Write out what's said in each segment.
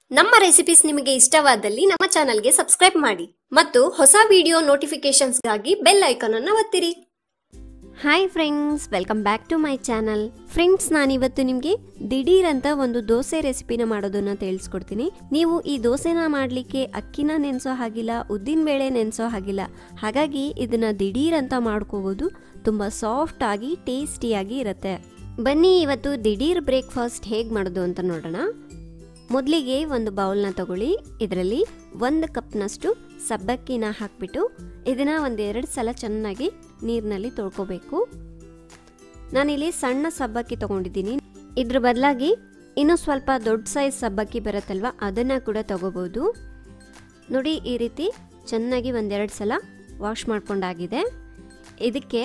ನಮ್ಮ ರೆಸಿಪೀಸ್ ನಿಮಗೆ ಇಷ್ಟವಾದಲ್ಲಿ ನಮ್ಮ ಚಾನಲ್ಗೆ ಸಬ್ಸ್ಕ್ರೈಬ್ ಮಾಡಿ ಮತ್ತು ಹೊಸ ವಿಡಿಯೋ ನೋಟಿಫಿಕೇಶನ್ಸ್ಗಾಗಿ ಬೆಲ್ ಐಕಾನ್ ಅನ್ನು ಒತ್ತಿರಿ hi friends welcome back to my channel friends ನಾನಿವತ್ತು ನಿಮಗೆ ದಿಢೀರ್ ಅಂತ ಒಂದು ದೋಸೆ ರೆಸಿಪಿನ ಮಾಡೋದನ್ನ ತಿಳಿಸ್ಕೊಡ್ತೀನಿ ನೀವು ಈ ದೋಸೆನ ಮಾಡಲಿಕ್ಕೆ ಅಕ್ಕಿನ ನೆನೆಸೋ ಹಾಗಿಲ್ಲ ಉದ್ದಿನ ಬೇಳೆ ನೆನೆಸೋ ಹಾಗಿಲ್ಲ ಹಾಗಾಗಿ ಇದನ್ನ ದಿಢೀರ್ ಅಂತ ಮಾಡ್ಕೋಬೋದು ತುಂಬ ಸಾಫ್ಟ್ ಆಗಿ ಟೇಸ್ಟಿಯಾಗಿ ಇರುತ್ತೆ ಬನ್ನಿ ಇವತ್ತು ದಿಢೀರ್ ಬ್ರೇಕ್ಫಾಸ್ಟ್ ಹೇಗೆ ಮಾಡೋದು ಅಂತ ನೋಡೋಣ ಮೊದಲಿಗೆ ಒಂದು ಬೌಲ್ನ ತಗೊಳ್ಳಿ ಇದರಲ್ಲಿ ಒಂದು ಕಪ್ನಷ್ಟು ಸಬ್ಬಕ್ಕಿನ ಹಾಕಿಬಿಟ್ಟು ಇದನ್ನು ಒಂದೆರಡು ಸಲ ಚೆನ್ನಾಗಿ ನೀರಿನಲ್ಲಿ ತೊಳ್ಕೊಬೇಕು ನಾನಿಲ್ಲಿ ಸಣ್ಣ ಸಬ್ಬಕ್ಕಿ ತೊಗೊಂಡಿದ್ದೀನಿ ಇದ್ರ ಬದಲಾಗಿ ಇನ್ನೂ ಸ್ವಲ್ಪ ದೊಡ್ಡ ಸೈಜ್ ಸಬ್ಬಕ್ಕಿ ಬರುತ್ತಲ್ವ ಅದನ್ನು ಕೂಡ ತಗೋಬೋದು ನೋಡಿ ಈ ರೀತಿ ಚೆನ್ನಾಗಿ ಒಂದೆರಡು ಸಲ ವಾಶ್ ಮಾಡ್ಕೊಂಡಾಗಿದೆ ಇದಕ್ಕೆ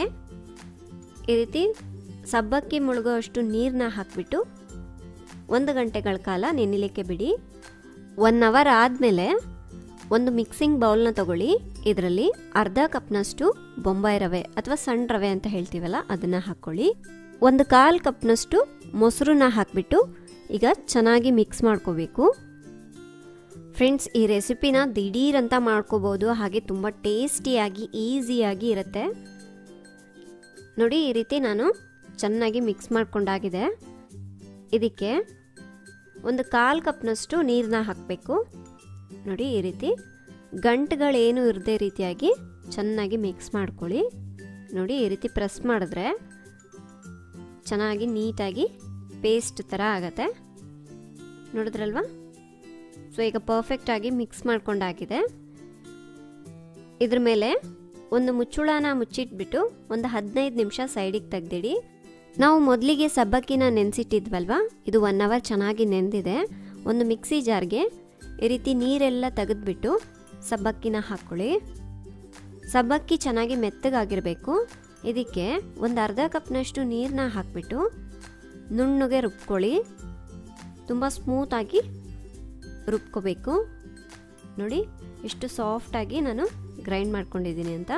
ಈ ರೀತಿ ಸಬ್ಬಕ್ಕಿ ಮುಳುಗೋ ಅಷ್ಟು ನೀರನ್ನ ಹಾಕಿಬಿಟ್ಟು ಒಂದು ಗಂಟೆಗಳ ಕಾಲ ನೆನೆಲಿಕ್ಕೆ ಬಿಡಿ ಒನ್ ಅವರ್ ಆದಮೇಲೆ ಒಂದು ಮಿಕ್ಸಿಂಗ್ ಬೌಲ್ನ ತಗೊಳ್ಳಿ ಇದರಲ್ಲಿ ಅರ್ಧ ಕಪ್ನಷ್ಟು ಬೊಂಬಾಯಿ ರವೆ ಅಥವಾ ಸಣ್ಣ ರವೆ ಅಂತ ಹೇಳ್ತೀವಲ್ಲ ಅದನ್ನು ಹಾಕ್ಕೊಳ್ಳಿ ಒಂದು ಕಾಲು ಕಪ್ನಷ್ಟು ಮೊಸರನ್ನ ಹಾಕಿಬಿಟ್ಟು ಈಗ ಚೆನ್ನಾಗಿ ಮಿಕ್ಸ್ ಮಾಡ್ಕೋಬೇಕು ಫ್ರೆಂಡ್ಸ್ ಈ ರೆಸಿಪಿನ ದಿಢೀರ್ ಅಂತ ಮಾಡ್ಕೋಬೋದು ಹಾಗೆ ತುಂಬ ಟೇಸ್ಟಿಯಾಗಿ ಈಸಿಯಾಗಿ ಇರುತ್ತೆ ನೋಡಿ ಈ ರೀತಿ ನಾನು ಚೆನ್ನಾಗಿ ಮಿಕ್ಸ್ ಮಾಡ್ಕೊಂಡಾಗಿದೆ ಇದಕ್ಕೆ ಒಂದು ಕಾಲು ಕಪ್ನಷ್ಟು ನೀರನ್ನ ಹಾಕಬೇಕು ನೋಡಿ ಈ ರೀತಿ ಗಂಟುಗಳೇನು ಇರದೇ ರೀತಿಯಾಗಿ ಚೆನ್ನಾಗಿ ಮಿಕ್ಸ್ ಮಾಡ್ಕೊಳ್ಳಿ ನೋಡಿ ಈ ರೀತಿ ಪ್ರೆಸ್ ಮಾಡಿದ್ರೆ ಚೆನ್ನಾಗಿ ನೀಟಾಗಿ ಪೇಸ್ಟ್ ಥರ ಆಗತ್ತೆ ನೋಡಿದ್ರಲ್ವಾ ಸೊ ಈಗ ಪರ್ಫೆಕ್ಟಾಗಿ ಮಿಕ್ಸ್ ಮಾಡ್ಕೊಂಡಾಗಿದೆ ಇದ್ರ ಮೇಲೆ ಒಂದು ಮುಚ್ಚುಳನ ಮುಚ್ಚಿಟ್ಬಿಟ್ಟು ಒಂದು ಹದಿನೈದು ನಿಮಿಷ ಸೈಡಿಗೆ ತೆಗ್ದಿಡಿ ನಾವು ಮೊದಲಿಗೆ ಸಬ್ಬಕ್ಕಿನ ನೆನೆಸಿಟ್ಟಿದ್ವಲ್ವಾ ಇದು ಒನ್ ಅವರ್ ಚೆನ್ನಾಗಿ ನೆಂದಿದೆ ಒಂದು ಮಿಕ್ಸಿ ಜಾರ್ಗೆ ಈ ರೀತಿ ನೀರೆಲ್ಲ ತೆಗೆದ್ಬಿಟ್ಟು ಸಬ್ಬಕ್ಕಿನ ಹಾಕ್ಕೊಳ್ಳಿ ಸಬ್ಬಕ್ಕಿ ಚೆನ್ನಾಗಿ ಮೆತ್ತಗಾಗಿರಬೇಕು ಇದಕ್ಕೆ ಒಂದು ಅರ್ಧ ಕಪ್ನಷ್ಟು ನೀರನ್ನ ಹಾಕಿಬಿಟ್ಟು ನುಣ್ಣಗೆ ರುಬ್ಕೊಳ್ಳಿ ತುಂಬ ಸ್ಮೂತಾಗಿ ರುಬ್ಕೋಬೇಕು ನೋಡಿ ಎಷ್ಟು ಸಾಫ್ಟಾಗಿ ನಾನು ಗ್ರೈಂಡ್ ಮಾಡ್ಕೊಂಡಿದ್ದೀನಿ ಅಂತ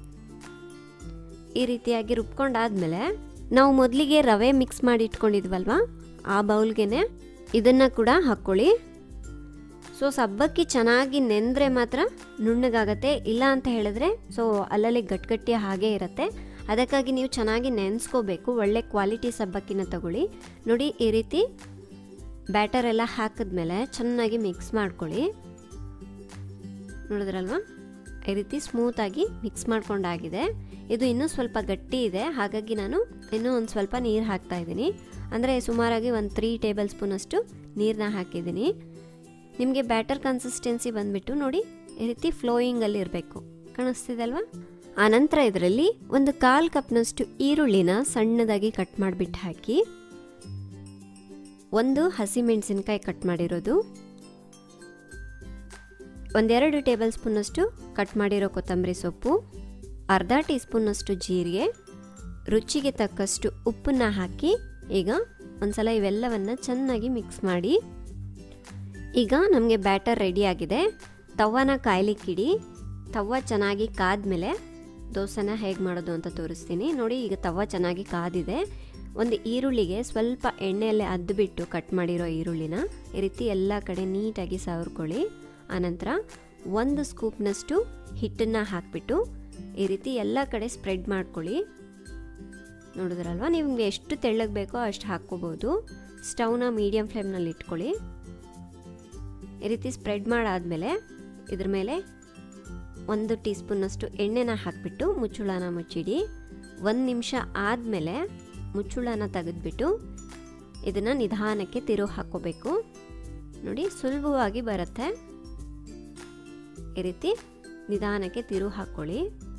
ಈ ರೀತಿಯಾಗಿ ರುಬ್ಕೊಂಡಾದ್ಮೇಲೆ ನಾವು ಮೊದಲಿಗೆ ರವೆ ಮಿಕ್ಸ್ ಮಾಡಿ ಇಟ್ಕೊಂಡಿದ್ವಲ್ವಾ ಆ ಬೌಲ್ಗೆನೆ ಇದನ್ನು ಕೂಡ ಹಾಕ್ಕೊಳ್ಳಿ ಸೊ ಸಬ್ಬಕ್ಕಿ ಚೆನ್ನಾಗಿ ನೆಂದರೆ ಮಾತ್ರ ನುಣ್ಣಗಾಗತ್ತೆ ಇಲ್ಲ ಅಂತ ಹೇಳಿದ್ರೆ ಸೊ ಅಲ್ಲಲ್ಲಿ ಗಟ್ಗಟ್ಟಿ ಹಾಗೆ ಇರುತ್ತೆ ಅದಕ್ಕಾಗಿ ನೀವು ಚೆನ್ನಾಗಿ ನೆನೆಸ್ಕೋಬೇಕು ಒಳ್ಳೆ ಕ್ವಾಲಿಟಿ ಸಬ್ಬಕ್ಕಿನ ತಗೊಳ್ಳಿ ನೋಡಿ ಈ ರೀತಿ ಬ್ಯಾಟರ್ ಎಲ್ಲ ಹಾಕಿದ್ಮೇಲೆ ಚೆನ್ನಾಗಿ ಮಿಕ್ಸ್ ಮಾಡ್ಕೊಳ್ಳಿ ನೋಡಿದ್ರಲ್ವಾ ಈ ರೀತಿ ಸ್ಮೂತಾಗಿ ಮಿಕ್ಸ್ ಮಾಡ್ಕೊಂಡಾಗಿದೆ ಇದು ಇನ್ನೂ ಸ್ವಲ್ಪ ಗಟ್ಟಿ ಇದೆ ಹಾಗಾಗಿ ನಾನು ಇನ್ನೂ ಒಂದು ಸ್ವಲ್ಪ ನೀರು ಹಾಕ್ತಾ ಇದ್ದೀನಿ ಅಂದರೆ ಸುಮಾರಾಗಿ ಒಂದು ತ್ರೀ ಟೇಬಲ್ ಸ್ಪೂನಷ್ಟು ನೀರನ್ನ ಹಾಕಿದ್ದೀನಿ ನಿಮಗೆ ಬ್ಯಾಟರ್ ಕನ್ಸಿಸ್ಟೆನ್ಸಿ ಬಂದುಬಿಟ್ಟು ನೋಡಿ ಈ ರೀತಿ ಫ್ಲೋಯಿಂಗಲ್ಲಿ ಇರಬೇಕು ಕಾಣಿಸ್ತಿದಲ್ವಾ ಆನಂತರ ಇದರಲ್ಲಿ ಒಂದು ಕಾಲು ಕಪ್ನಷ್ಟು ಈರುಳ್ಳಿನ ಸಣ್ಣದಾಗಿ ಕಟ್ ಮಾಡಿಬಿಟ್ಟು ಹಾಕಿ ಒಂದು ಹಸಿಮೆಣಸಿನ್ಕಾಯಿ ಕಟ್ ಮಾಡಿರೋದು ಒಂದೆರಡು ಟೇಬಲ್ ಸ್ಪೂನಷ್ಟು ಕಟ್ ಮಾಡಿರೋ ಕೊತ್ತಂಬರಿ ಸೊಪ್ಪು ಅರ್ಧ ಟೀ ಸ್ಪೂನಷ್ಟು ಜೀರಿಗೆ ರುಚಿಗೆ ತಕ್ಕಷ್ಟು ಉಪ್ಪನ್ನ ಹಾಕಿ ಈಗ ಒಂದ್ಸಲ ಇವೆಲ್ಲವನ್ನು ಚೆನ್ನಾಗಿ ಮಿಕ್ಸ್ ಮಾಡಿ ಈಗ ನಮಗೆ ಬ್ಯಾಟರ್ ರೆಡಿಯಾಗಿದೆ ತವನ ಕಾಯ್ಲಿಕ್ಕಿಡಿ ತವ ಚೆನ್ನಾಗಿ ಕಾದ್ಮೇಲೆ ದೋಸೆನ ಹೇಗೆ ಮಾಡೋದು ಅಂತ ತೋರಿಸ್ತೀನಿ ನೋಡಿ ಈಗ ತವ ಚೆನ್ನಾಗಿ ಕಾದಿದೆ ಒಂದು ಈರುಳ್ಳಿಗೆ ಸ್ವಲ್ಪ ಎಣ್ಣೆಯಲ್ಲೇ ಅದ್ದುಬಿಟ್ಟು ಕಟ್ ಮಾಡಿರೋ ಈರುಳ್ಳಿನ ಈ ರೀತಿ ಎಲ್ಲ ಕಡೆ ನೀಟಾಗಿ ಸವರ್ಕೊಳ್ಳಿ ಆನಂತರ ಒಂದು ಸ್ಕೂಪ್ನಷ್ಟು ಹಿಟ್ಟನ್ನು ಹಾಕಿಬಿಟ್ಟು ಈ ರೀತಿ ಎಲ್ಲ ಕಡೆ ಸ್ಪ್ರೆಡ್ ಮಾಡ್ಕೊಳ್ಳಿ ನೋಡಿದ್ರಲ್ವ ನಿಮಗೆ ಎಷ್ಟು ತೆಳ್ಳಗೆ ಬೇಕೋ ಅಷ್ಟು ಹಾಕ್ಕೋಬೋದು ಸ್ಟವ್ನ ಮೀಡಿಯಮ್ ಫ್ಲೇಮ್ನಲ್ಲಿ ಇಟ್ಕೊಳ್ಳಿ ಈ ರೀತಿ ಸ್ಪ್ರೆಡ್ ಮಾಡಾದಮೇಲೆ ಇದ್ರ ಮೇಲೆ ಒಂದು ಟೀ ಸ್ಪೂನಷ್ಟು ಎಣ್ಣೆನ ಹಾಕಿಬಿಟ್ಟು ಮುಚ್ಚುಳನ ಮುಚ್ಚಿಡಿ ಒಂದು ನಿಮಿಷ ಆದಮೇಲೆ ಮುಚ್ಚುಳನ ತೆಗೆದ್ಬಿಟ್ಟು ಇದನ್ನು ನಿಧಾನಕ್ಕೆ ತಿರು ಹಾಕ್ಕೋಬೇಕು ನೋಡಿ ಸುಲಭವಾಗಿ ಬರುತ್ತೆ ಈ ರೀತಿ ನಿಧಾನಕ್ಕೆ ತಿರು ಹಾಕ್ಕೊಳ್ಳಿ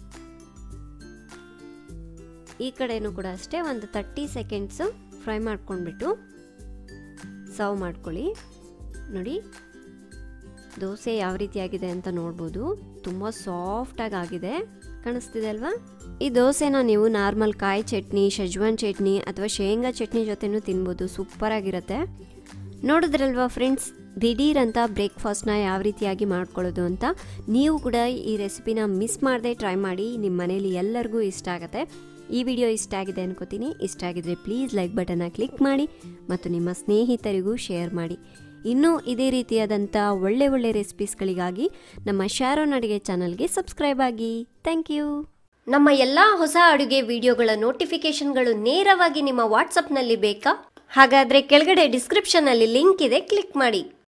ಈ ಕಡೆನೂ ಕೂಡ ಅಷ್ಟೇ ಒಂದು ತರ್ಟಿ ಸೆಕೆಂಡ್ಸು ಫ್ರೈ ಮಾಡ್ಕೊಂಡ್ಬಿಟ್ಟು ಸರ್ವ್ ಮಾಡ್ಕೊಳ್ಳಿ ನೋಡಿ ದೋಸೆ ಯಾವ ರೀತಿಯಾಗಿದೆ ಅಂತ ನೋಡ್ಬೋದು ತುಂಬ ಸಾಫ್ಟಾಗಿ ಆಗಿದೆ ಕಾಣಿಸ್ತಿದೆ ಅಲ್ವಾ ಈ ದೋಸೆನ ನೀವು ನಾರ್ಮಲ್ ಕಾಯಿ ಚಟ್ನಿ ಶೆಜ್ವಾನ್ ಚಟ್ನಿ ಅಥವಾ ಶೇಂಗಾ ಚಟ್ನಿ ಜೊತೆನೂ ತಿನ್ಬೋದು ಸೂಪರಾಗಿರುತ್ತೆ ನೋಡಿದ್ರಲ್ವಾ ಫ್ರೆಂಡ್ಸ್ ದಿಢೀರ್ ಅಂತ ಬ್ರೇಕ್ಫಾಸ್ಟ್ನ ಯಾವ ರೀತಿಯಾಗಿ ಮಾಡ್ಕೊಳ್ಳೋದು ಅಂತ ನೀವು ಕೂಡ ಈ ರೆಸಿಪಿನ ಮಿಸ್ ಮಾಡದೆ ಟ್ರೈ ಮಾಡಿ ನಿಮ್ಮ ಮನೇಲಿ ಎಲ್ಲರಿಗೂ ಇಷ್ಟ ಆಗುತ್ತೆ ಈ ವಿಡಿಯೋ ಇಷ್ಟ ಆಗಿದೆ ಅನ್ಕೋತೀನಿ ಇಷ್ಟ ಆಗಿದ್ರೆ ಪ್ಲೀಸ್ ಲೈಕ್ ಬಟನ್ನ ಕ್ಲಿಕ್ ಮಾಡಿ ಮತ್ತು ನಿಮ್ಮ ಸ್ನೇಹಿತರಿಗೂ ಶೇರ್ ಮಾಡಿ ಇನ್ನೂ ಇದೇ ರೀತಿಯಾದಂಥ ಒಳ್ಳೆ ಒಳ್ಳೆ ರೆಸಿಪೀಸ್ಗಳಿಗಾಗಿ ನಮ್ಮ ಶಾರೋನ್ ಅಡುಗೆ ಚಾನಲ್ಗೆ ಸಬ್ಸ್ಕ್ರೈಬ್ ಆಗಿ ಥ್ಯಾಂಕ್ ಯು ನಮ್ಮ ಎಲ್ಲ ಹೊಸ ಅಡುಗೆ ವಿಡಿಯೋಗಳ ನೋಟಿಫಿಕೇಶನ್ಗಳು ನೇರವಾಗಿ ನಿಮ್ಮ ವಾಟ್ಸಪ್ನಲ್ಲಿ ಬೇಕಾ ಹಾಗಾದ್ರೆ ಕೆಳಗಡೆ ಡಿಸ್ಕ್ರಿಪ್ಷನ್ ಅಲ್ಲಿ ಲಿಂಕ್ ಇದೆ ಕ್ಲಿಕ್ ಮಾಡಿ